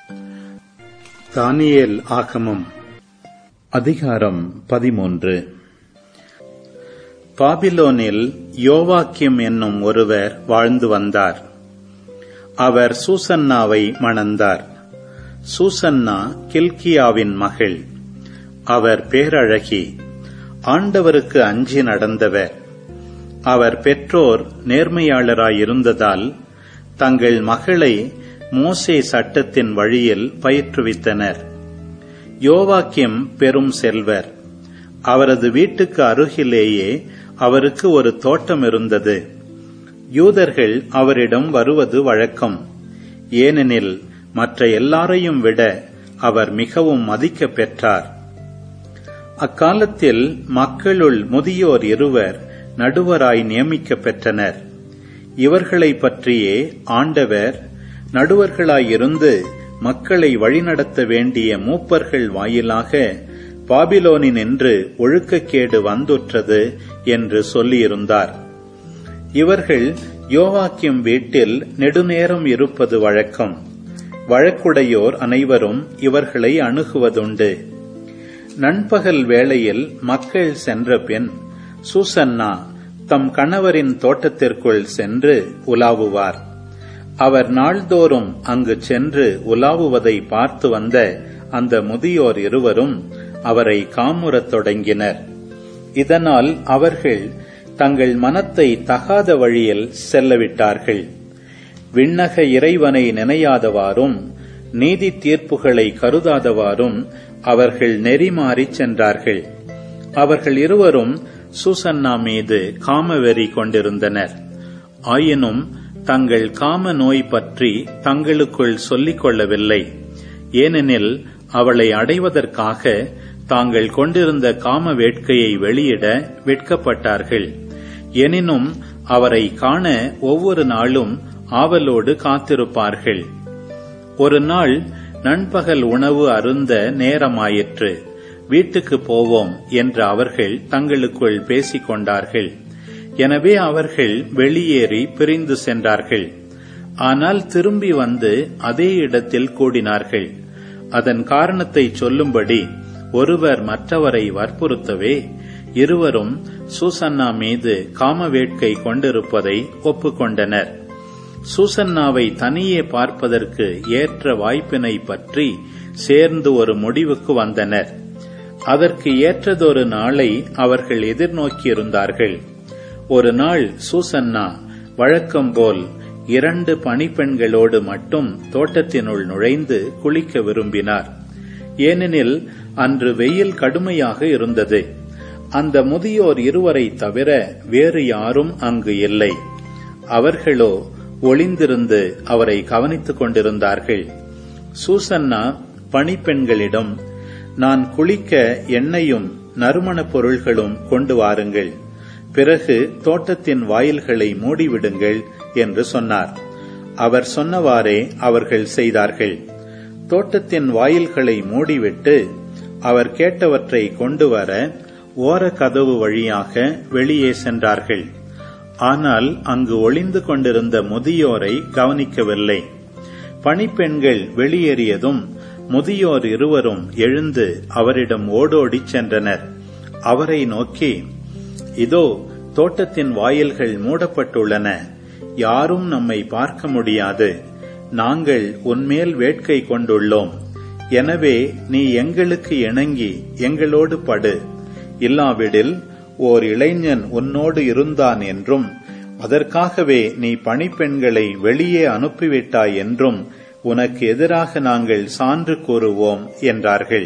தானியேல் ஆகமம் அதிகாரம் பதிமூன்று பாபிலோனில் யோவாக்கியம் என்னும் ஒருவர் வாழ்ந்து வந்தார் அவர் சூசன்னாவை மணந்தார் சூசன்னா கில்கியாவின் மகள் அவர் பேரழகி ஆண்டவருக்கு அஞ்சி நடந்தவர் அவர் பெற்றோர் நேர்மையாளராயிருந்ததால் தங்கள் மகளை மோசே சட்டத்தின் வழியில் பயிற்றுவித்தனர் யோவாக்கியம் பெரும் செல்வர் அவரது வீட்டுக்கு அருகிலேயே அவருக்கு ஒரு தோட்டம் இருந்தது யூதர்கள் அவரிடம் வருவது வழக்கம் ஏனெனில் மற்ற எல்லாரையும் விட அவர் மிகவும் மதிக்க பெற்றார் அக்காலத்தில் மக்களுள் முதியோர் இருவர் நடுவராய் நியமிக்க பெற்றனர் இவர்களை பற்றியே ஆண்டவர் நடுவர்களாயிருந்து மக்களை வழிநடத்த வேண்டிய மூப்பர்கள் வாயிலாக பாபிலோனினின்று ஒழுக்கக்கேடு வந்துற்றது என்று சொல்லியிருந்தார் இவர்கள் யோவாக்கியம் வீட்டில் நெடுநேரம் இருப்பது வழக்கம் வழக்குடையோர் அனைவரும் இவர்களை அணுகுவதுண்டு நண்பகல் வேளையில் மக்கள் சென்ற பின் சூசன்னா தம் கணவரின் தோட்டத்திற்குள் சென்று உலாவுவார் அவர் நாள்தோறும் அங்கு சென்று உலாவுவதை பார்த்து வந்த அந்த முதியோர் இருவரும் அவரை காமுறத் தொடங்கினர் இதனால் அவர்கள் தங்கள் மனத்தை தகாத வழியில் செல்லவிட்டார்கள் விண்ணக இறைவனை நினையாதவாறும் நீதி தீர்ப்புகளை கருதாதவாறும் அவர்கள் நெறிமாறிச் சென்றார்கள் அவர்கள் இருவரும் சூசன்னா மீது காமவெறி கொண்டிருந்தனர் ஆயினும் தங்கள் காம நோய் பற்றி தங்களுக்குள் சொல்லிக் கொள்ளவில்லை ஏனெனில் அவளை அடைவதற்காக தாங்கள் கொண்டிருந்த காம வேட்கையை வெளியிட வெட்கப்பட்டார்கள் எனினும் அவரை காண ஒவ்வொரு நாளும் ஆவலோடு காத்திருப்பார்கள் ஒரு நாள் நண்பகல் உணவு அருந்த நேரமாயிற்று வீட்டுக்கு போவோம் என்று அவர்கள் தங்களுக்குள் பேசிக் கொண்டார்கள் எனவே அவர்கள் வெளியேறி பிரிந்து சென்றார்கள் ஆனால் திரும்பி வந்து அதே இடத்தில் கூடினார்கள் அதன் காரணத்தை சொல்லும்படி ஒருவர் மற்றவரை வற்புறுத்தவே இருவரும் சூசன்னா மீது காம வேட்கை கொண்டிருப்பதை ஒப்புக்கொண்டனர் சூசன்னாவை தனியே பார்ப்பதற்கு ஏற்ற வாய்ப்பினை பற்றி சேர்ந்து ஒரு முடிவுக்கு வந்தனர் அதற்கு ஏற்றதொரு நாளை அவர்கள் எதிர்நோக்கியிருந்தார்கள் ஒரு நாள் சூசன்னா வழக்கம் போல் இரண்டு பணிப்பெண்களோடு மட்டும் தோட்டத்தினுள் நுழைந்து குளிக்க விரும்பினார் ஏனெனில் அன்று வெயில் கடுமையாக இருந்தது அந்த முதியோர் இருவரை தவிர வேறு யாரும் அங்கு இல்லை அவர்களோ ஒளிந்திருந்து அவரை கவனித்துக் கொண்டிருந்தார்கள் சூசன்னா பணிப்பெண்களிடம் நான் குளிக்க எண்ணெயும் நறுமணப் பொருள்களும் கொண்டு வாருங்கள் பிறகு தோட்டத்தின் வாயில்களை மூடிவிடுங்கள் என்று சொன்னார் அவர் சொன்னவாறே அவர்கள் செய்தார்கள் தோட்டத்தின் வாயில்களை மூடிவிட்டு அவர் கேட்டவற்றை கொண்டு வர ஓர கதவு வழியாக வெளியே சென்றார்கள் ஆனால் அங்கு ஒளிந்து கொண்டிருந்த முதியோரை கவனிக்கவில்லை பணிப்பெண்கள் வெளியேறியதும் முதியோர் இருவரும் எழுந்து அவரிடம் ஓடோடிச் சென்றனர் அவரை நோக்கி இதோ தோட்டத்தின் வாயில்கள் மூடப்பட்டுள்ளன யாரும் நம்மை பார்க்க முடியாது நாங்கள் உன்மேல் வேட்கை கொண்டுள்ளோம் எனவே நீ எங்களுக்கு இணங்கி எங்களோடு படு இல்லாவிடில் ஓர் இளைஞன் உன்னோடு இருந்தான் என்றும் அதற்காகவே நீ பணிப்பெண்களை வெளியே அனுப்பிவிட்டாய் என்றும் உனக்கு எதிராக நாங்கள் சான்று கூறுவோம் என்றார்கள்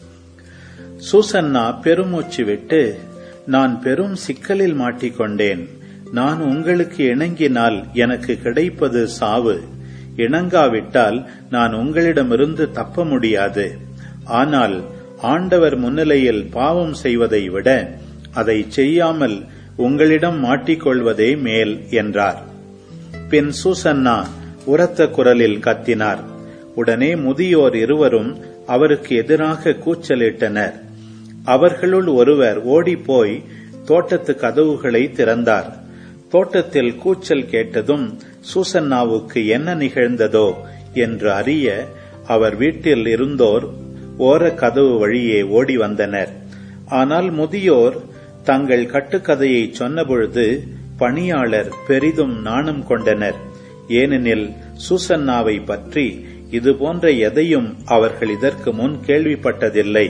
சூசன்னா பெருமூச்சு விட்டு நான் பெரும் சிக்கலில் மாட்டிக்கொண்டேன் நான் உங்களுக்கு இணங்கினால் எனக்கு கிடைப்பது சாவு இணங்காவிட்டால் நான் உங்களிடமிருந்து தப்ப முடியாது ஆனால் ஆண்டவர் முன்னிலையில் பாவம் செய்வதை விட அதை செய்யாமல் உங்களிடம் மாட்டிக்கொள்வதே மேல் என்றார் பின் சூசன்னா உரத்த குரலில் கத்தினார் உடனே முதியோர் இருவரும் அவருக்கு எதிராக கூச்சலிட்டனர் அவர்களுள் ஒருவர் ஓடிப்போய் தோட்டத்து கதவுகளை திறந்தார் தோட்டத்தில் கூச்சல் கேட்டதும் சூசன்னாவுக்கு என்ன நிகழ்ந்ததோ என்று அறிய அவர் வீட்டில் இருந்தோர் ஓர கதவு வழியே ஓடி வந்தனர் ஆனால் முதியோர் தங்கள் கட்டுக்கதையை சொன்னபொழுது பணியாளர் பெரிதும் நாணம் கொண்டனர் ஏனெனில் சூசன்னாவை பற்றி இதுபோன்ற எதையும் அவர்கள் இதற்கு முன் கேள்விப்பட்டதில்லை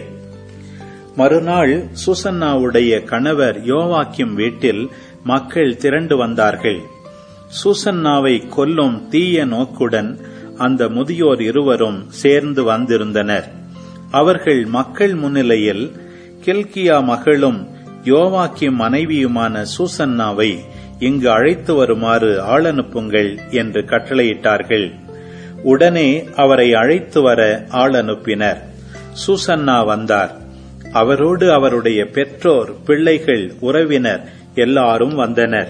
மறுநாள் சூசன்னாவுடைய கணவர் யோவாக்கிம் வீட்டில் மக்கள் திரண்டு வந்தார்கள் சூசன்னாவை கொல்லும் தீய நோக்குடன் அந்த முதியோர் இருவரும் சேர்ந்து வந்திருந்தனர் அவர்கள் மக்கள் முன்னிலையில் கில்கியா மகளும் யோவாக்கிம் மனைவியுமான சூசன்னாவை இங்கு அழைத்து வருமாறு ஆளனுப்புங்கள் என்று கட்டளையிட்டார்கள் உடனே அவரை அழைத்து வர ஆள் அனுப்பினர் சூசன்னா வந்தார் அவரோடு அவருடைய பெற்றோர் பிள்ளைகள் உறவினர் எல்லாரும் வந்தனர்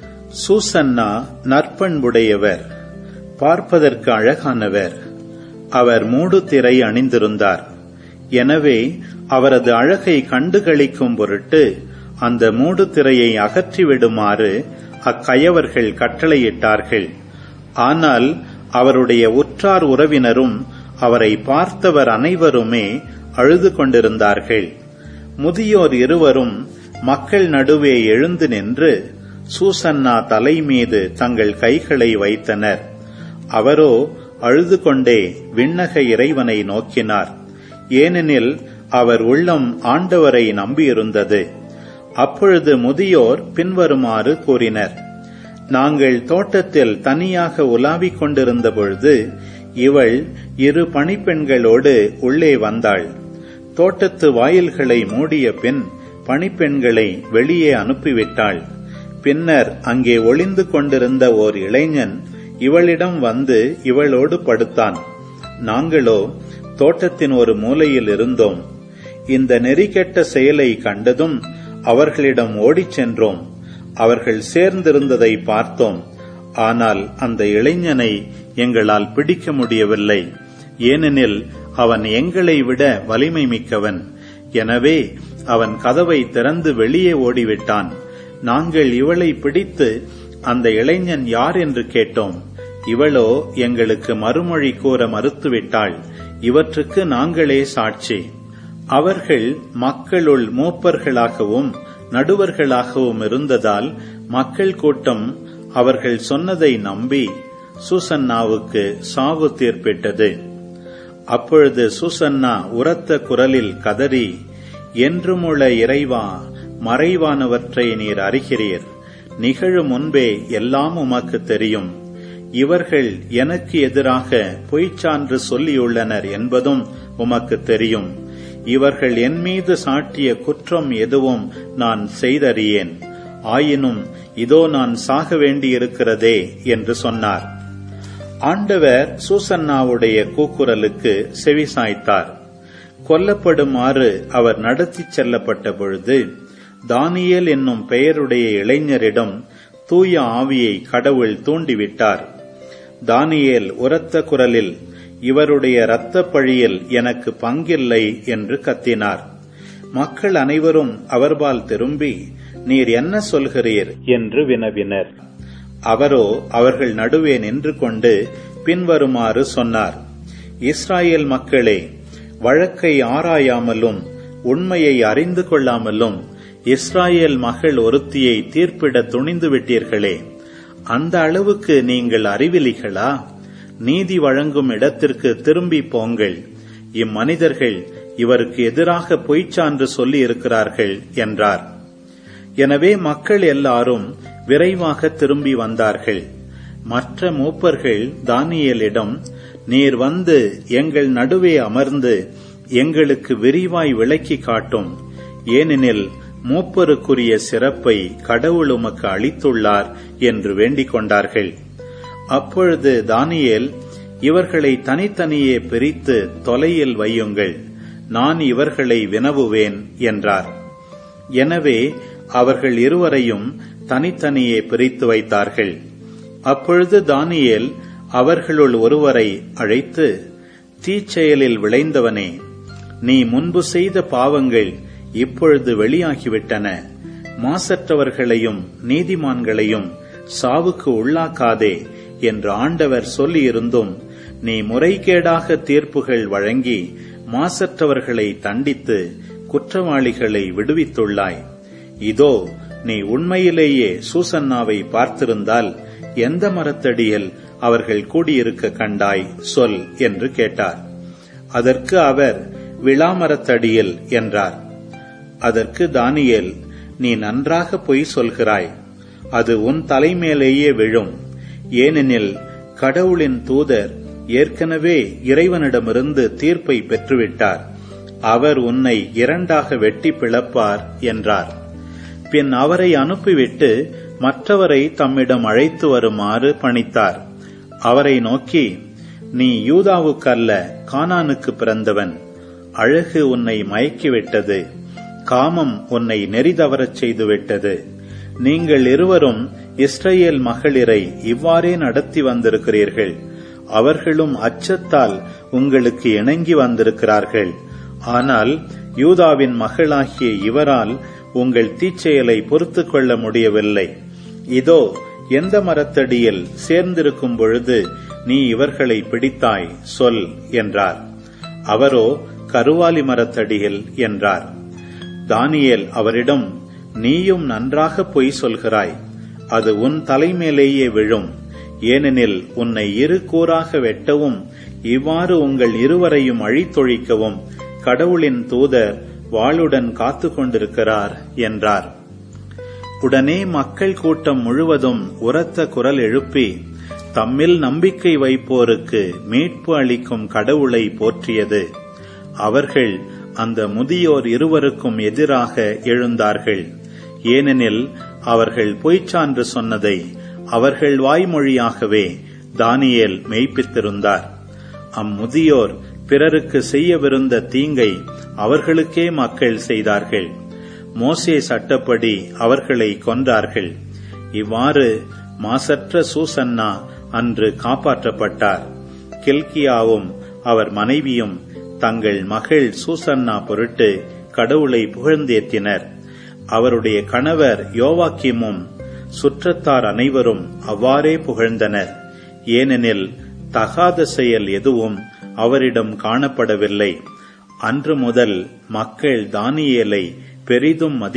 சூசன்னா நற்பண்புடையவர் பார்ப்பதற்கு அழகானவர் அவர் மூடு திரை அணிந்திருந்தார் எனவே அவரது அழகை கண்டுகளிக்கும் பொருட்டு அந்த மூடு திரையை அகற்றிவிடுமாறு அக்கயவர்கள் கட்டளையிட்டார்கள் ஆனால் அவருடைய உற்றார் உறவினரும் அவரை பார்த்தவர் அனைவருமே அழுது கொண்டிருந்தார்கள் முதியோர் இருவரும் மக்கள் நடுவே எழுந்து நின்று சூசன்னா தலை மீது தங்கள் கைகளை வைத்தனர் அவரோ அழுது கொண்டே விண்ணக இறைவனை நோக்கினார் ஏனெனில் அவர் உள்ளம் ஆண்டவரை நம்பியிருந்தது அப்பொழுது முதியோர் பின்வருமாறு கூறினர் நாங்கள் தோட்டத்தில் தனியாக உலாவிக் கொண்டிருந்த பொழுது இவள் இரு பணிப்பெண்களோடு உள்ளே வந்தாள் தோட்டத்து வாயில்களை மூடிய பின் பணிப்பெண்களை வெளியே அனுப்பிவிட்டாள் பின்னர் அங்கே ஒளிந்து கொண்டிருந்த ஓர் இளைஞன் இவளிடம் வந்து இவளோடு படுத்தான் நாங்களோ தோட்டத்தின் ஒரு மூலையில் இருந்தோம் இந்த நெறிகெட்ட செயலை கண்டதும் அவர்களிடம் ஓடிச் சென்றோம் அவர்கள் சேர்ந்திருந்ததை பார்த்தோம் ஆனால் அந்த இளைஞனை எங்களால் பிடிக்க முடியவில்லை ஏனெனில் அவன் எங்களை விட வலிமை மிக்கவன் எனவே அவன் கதவை திறந்து வெளியே ஓடிவிட்டான் நாங்கள் இவளை பிடித்து அந்த இளைஞன் யார் என்று கேட்டோம் இவளோ எங்களுக்கு மறுமொழி கூற மறுத்துவிட்டாள் இவற்றுக்கு நாங்களே சாட்சி அவர்கள் மக்களுள் மூப்பர்களாகவும் நடுவர்களாகவும் இருந்ததால் மக்கள் கூட்டம் அவர்கள் சொன்னதை நம்பி சூசன்னாவுக்கு சாவு தீர்ப்பிட்டது அப்பொழுது சூசன்னா உரத்த குரலில் கதறி என்றுமுள்ள இறைவா மறைவானவற்றை நீர் அறிகிறீர் நிகழும் முன்பே எல்லாம் உமக்கு தெரியும் இவர்கள் எனக்கு எதிராக பொய்ச்சான்று சொல்லியுள்ளனர் என்பதும் உமக்கு தெரியும் இவர்கள் என் மீது சாட்டிய குற்றம் எதுவும் நான் செய்தறியேன் ஆயினும் இதோ நான் சாக வேண்டியிருக்கிறதே என்று சொன்னார் ஆண்டவர் சூசன்னாவுடைய கூக்குரலுக்கு செவிசாய்த்தார் கொல்லப்படுமாறு அவர் நடத்திச் செல்லப்பட்ட பொழுது தானியேல் என்னும் பெயருடைய இளைஞரிடம் தூய ஆவியை கடவுள் தூண்டிவிட்டார் தானியேல் உரத்த குரலில் இவருடைய இரத்த பழியில் எனக்கு பங்கில்லை என்று கத்தினார் மக்கள் அனைவரும் அவர்பால் திரும்பி நீர் என்ன சொல்கிறீர் என்று வினவினர் அவரோ அவர்கள் நடுவே நின்று கொண்டு பின்வருமாறு சொன்னார் இஸ்ராயேல் மக்களே வழக்கை ஆராயாமலும் உண்மையை அறிந்து கொள்ளாமலும் இஸ்ராயேல் மகள் ஒருத்தியை தீர்ப்பிட துணிந்து விட்டீர்களே அந்த அளவுக்கு நீங்கள் அறிவிலிகளா நீதி வழங்கும் இடத்திற்கு திரும்பி போங்கள் இம்மனிதர்கள் இவருக்கு எதிராக பொய்ச்சான்று சொல்லி இருக்கிறார்கள் என்றார் எனவே மக்கள் எல்லாரும் விரைவாக திரும்பி வந்தார்கள் மற்ற மூப்பர்கள் தானியலிடம் நீர் வந்து எங்கள் நடுவே அமர்ந்து எங்களுக்கு விரிவாய் விளக்கி காட்டும் ஏனெனில் மூப்பருக்குரிய சிறப்பை கடவுள் உமக்கு அளித்துள்ளார் என்று வேண்டிக் கொண்டார்கள் அப்பொழுது தானியேல் இவர்களை தனித்தனியே பிரித்து தொலையில் வையுங்கள் நான் இவர்களை வினவுவேன் என்றார் எனவே அவர்கள் இருவரையும் தனித்தனியே பிரித்து வைத்தார்கள் அப்பொழுது தானியேல் அவர்களுள் ஒருவரை அழைத்து தீச்செயலில் விளைந்தவனே நீ முன்பு செய்த பாவங்கள் இப்பொழுது வெளியாகிவிட்டன மாசற்றவர்களையும் நீதிமான்களையும் சாவுக்கு உள்ளாக்காதே என்று ஆண்டவர் சொல்லியிருந்தும் நீ முறைகேடாக தீர்ப்புகள் வழங்கி மாசற்றவர்களை தண்டித்து குற்றவாளிகளை விடுவித்துள்ளாய் இதோ நீ உண்மையிலேயே சூசன்னாவை பார்த்திருந்தால் எந்த மரத்தடியில் அவர்கள் கூடியிருக்க கண்டாய் சொல் என்று கேட்டார் அதற்கு அவர் விளாமரத்தடியில் என்றார் அதற்கு தானியேல் நீ நன்றாக பொய் சொல்கிறாய் அது உன் தலைமேலேயே விழும் ஏனெனில் கடவுளின் தூதர் ஏற்கனவே இறைவனிடமிருந்து தீர்ப்பை பெற்றுவிட்டார் அவர் உன்னை இரண்டாக வெட்டி பிளப்பார் என்றார் பின் அவரை அனுப்பிவிட்டு மற்றவரை தம்மிடம் அழைத்து வருமாறு பணித்தார் அவரை நோக்கி நீ யூதாவுக்கல்ல கானானுக்கு பிறந்தவன் அழகு உன்னை மயக்கிவிட்டது காமம் உன்னை நெறிதவரச் செய்துவிட்டது நீங்கள் இருவரும் இஸ்ரேல் மகளிரை இவ்வாறே நடத்தி வந்திருக்கிறீர்கள் அவர்களும் அச்சத்தால் உங்களுக்கு இணங்கி வந்திருக்கிறார்கள் ஆனால் யூதாவின் மகளாகிய இவரால் உங்கள் தீச்செயலை பொறுத்து கொள்ள முடியவில்லை இதோ எந்த மரத்தடியில் சேர்ந்திருக்கும் பொழுது நீ இவர்களை பிடித்தாய் சொல் என்றார் அவரோ கருவாலி மரத்தடியில் என்றார் தானியேல் அவரிடம் நீயும் நன்றாக பொய் சொல்கிறாய் அது உன் தலைமேலேயே விழும் ஏனெனில் உன்னை இரு கூறாக வெட்டவும் இவ்வாறு உங்கள் இருவரையும் அழித்தொழிக்கவும் கடவுளின் தூதர் வாளுடன் காத்து கொண்டிருக்கிறார் என்றார் உடனே மக்கள் கூட்டம் முழுவதும் உரத்த குரல் எழுப்பி தம்மில் நம்பிக்கை வைப்போருக்கு மீட்பு அளிக்கும் கடவுளை போற்றியது அவர்கள் அந்த முதியோர் இருவருக்கும் எதிராக எழுந்தார்கள் ஏனெனில் அவர்கள் பொய்ச்சான்று சொன்னதை அவர்கள் வாய்மொழியாகவே தானியேல் மெய்ப்பித்திருந்தார் அம்முதியோர் பிறருக்கு செய்யவிருந்த தீங்கை அவர்களுக்கே மக்கள் செய்தார்கள் மோசே சட்டப்படி அவர்களை கொன்றார்கள் இவ்வாறு மாசற்ற சூசன்னா அன்று காப்பாற்றப்பட்டார் கில்கியாவும் அவர் மனைவியும் தங்கள் மகள் சூசன்னா பொருட்டு கடவுளை புகழ்ந்தேத்தினர் அவருடைய கணவர் யோவாக்கியமும் சுற்றத்தார் அனைவரும் அவ்வாறே புகழ்ந்தனர் ஏனெனில் தகாத செயல் எதுவும் அவரிடம் காணப்படவில்லை அன்று முதல் மக்கள் தானியேலை பெரிதும்